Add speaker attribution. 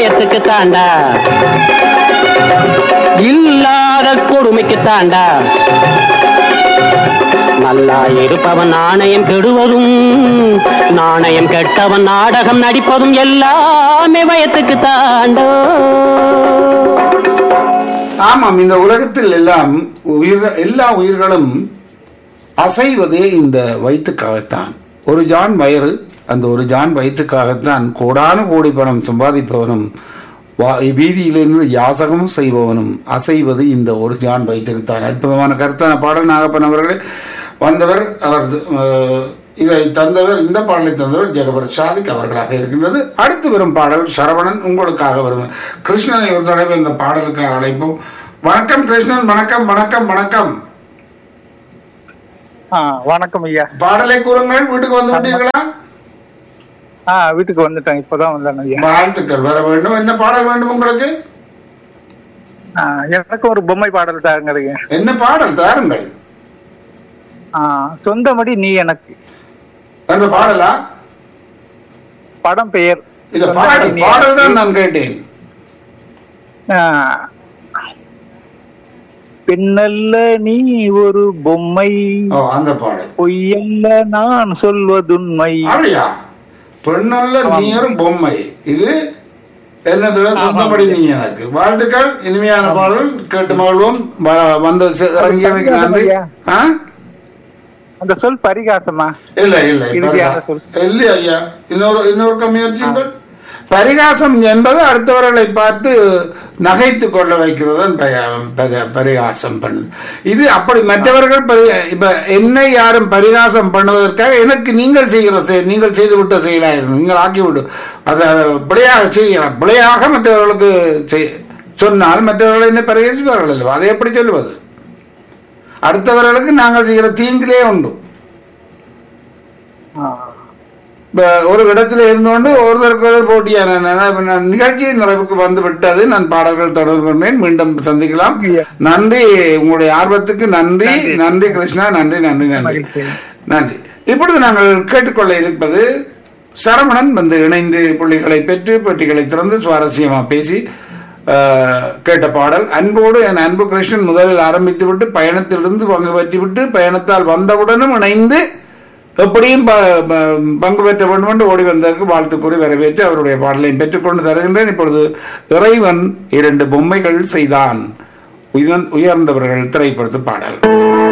Speaker 1: வயத்துக்கு தாண்டா இல்லாத கொடுமைக்கு தாண்டா நல்லா இருப்பவன் நாணயம் கெடுவதும் நாணயம் கெட்டவன் நாடகம் நடிப்பதும் எல்லாமே வயத்துக்கு தாண்டோ
Speaker 2: ஆமாம் இந்த உலகத்தில் எல்லாம் உயிர் எல்லா உயிர்களும் அசைவதே இந்த வயிற்றுக்காகத்தான் ஒரு ஜான் வயிறு அந்த ஒரு ஜான் வயிற்றுக்காகத்தான் கோடான கோடி பணம் சம்பாதிப்பவனும் வா- வீதியிலிருந்து யாசகமும் செய்பவனும் அசைவது இந்த ஒரு ஜான் வயிற்றுக்குத்தான் அற்புதமான கருத்தான பாடல் நாகப்பன் அவர்களே வந்தவர் அவர் அஹ், இதை தந்தவர் இந்த பாடலை தந்தவர் ஜெகபர் சாதிக் அவர்களாக இருக்கின்றது அடுத்து வரும் பாடல் சரவணன் உங்களுக்காக வரும் கிருஷ்ணனை ஒரு தடவை இந்த பாடலுக்காக அழைப்போம் வணக்கம் கிருஷ்ணன் வணக்கம் வணக்கம் வணக்கம்
Speaker 3: ஆ வணக்கம் ஐயா
Speaker 2: பாடலை கூறுங்கள் வீட்டுக்கு வந்து விட்டீர்களா
Speaker 3: ஆ வீட்டுக்கு வந்துட்டேன் இப்பதான் வந்தேன் ஐயா
Speaker 2: வாழ்த்துக்கள் வர வேண்டும் என்ன பாடல் வேண்டும் உங்களுக்கு
Speaker 3: ஆ, எனக்கு ஒரு பொம்மை பாடல் தாருங்க ஐயா
Speaker 2: என்ன பாடல் தாருங்கள்
Speaker 3: ஆ, சொந்தமடி நீ எனக்கு
Speaker 2: என்ற பாடலா
Speaker 3: படம் பெயர்
Speaker 2: இல்ல
Speaker 3: சொந்தமடி
Speaker 2: பாடல்
Speaker 3: நீ
Speaker 2: பாடல் தான்
Speaker 3: எனக்கு.
Speaker 2: நான் கேட்டேன்
Speaker 3: ஆ, பெண்ணல்ல நீ ஒரு பொம்மை
Speaker 2: ஓ அந்த பாடல்
Speaker 3: பொய்யல்ல நான் சொல்வதுண்மை
Speaker 2: அப்படியா பெண்ணல்ல நீ ஒரு பொம்மை இது என்னதுல சொந்தப்படி நீ எனக்கு வாழ்த்துக்கள் இனிமையான பாடல் கேட்டு மகிழ்வோம் வ- வந்து செ- இறங்கியமைக்கு நன்றி ஆ?
Speaker 3: அந்த சொல் பரிகாசமா
Speaker 2: இல்ல இல்ல
Speaker 3: இறுதியான
Speaker 2: பரவா-
Speaker 3: சொல்.
Speaker 2: இல்ல ஐயா இன்னொரு இன்னொரு முயற்சிகள் பரிகாசம் என்பது அடுத்தவர்களை பார்த்து நகைத்து கொள்ள வைக்கிறது தான் பய- பரி- பரிகாசம் பண்ணுது இது அப்படி மற்றவர்கள் பரி- இப்ப என்னை யாரும் பரிகாசம் பண்ணுவதற்காக எனக்கு நீங்கள் செய்கிற செயல் நீங்கள் செய்து விட்ட செயலாயிரும் நீங்கள் ஆக்கிவிடு அதை பிழையாக செய்கிறார் பிழையாக மற்றவர்களுக்கு செய்- சொன்னால் மற்றவர்கள் என்ன பரிகசிப்பார்கள் அல்லவா அதை எப்படி சொல்லுவது அடுத்தவர்களுக்கு நாங்கள் செய்கிற தீங்கிலே உண்டு
Speaker 3: ஆ,
Speaker 2: இப்ப ஒரு இடத்துல இருந்தோண்டு ஒருத்தருக்கு ஒருத்தர் போட்டியான நான் நிகழ்ச்சியின் நிறைவுக்கு வந்து விட்டது நான் பாடல்கள் தொடர்பு கொண்டேன் மீண்டும் சந்திக்கலாம் நன்றி உங்களுடைய ஆர்வத்துக்கு நன்றி நன்றி கிருஷ்ணா நன்றி நன்றி நன்றி
Speaker 3: மகிழ்ச்சி.
Speaker 2: நன்றி இப்பொழுது நாங்கள் கேட்டுக்கொள்ள இருப்பது சரவணன் வந்து இணைந்து புள்ளிகளை பெற்று பெட்டிகளை திறந்து சுவாரஸ்யமா பேசி ஆஹ், கேட்ட பாடல் அன்போடு என் அன்பு கிருஷ்ணன் முதலில் ஆரம்பித்து விட்டு பயணத்திலிருந்து பங்கு பெற்று விட்டு பயணத்தால் வந்தவுடனும் இணைந்து எப்படியும் ப- ப- பங்கு பெற்ற வேண்டும் என்று ஓடி வந்ததற்கு வாழ்த்து கூறி வரவேற்று அவருடைய பாடலையும் பெற்றுக்கொண்டு தருகின்றேன் இப்பொழுது இறைவன் இரண்டு பொம்மைகள் செய்தான் உயர்ந்தவர்கள் திரைப்படத்து பாடல்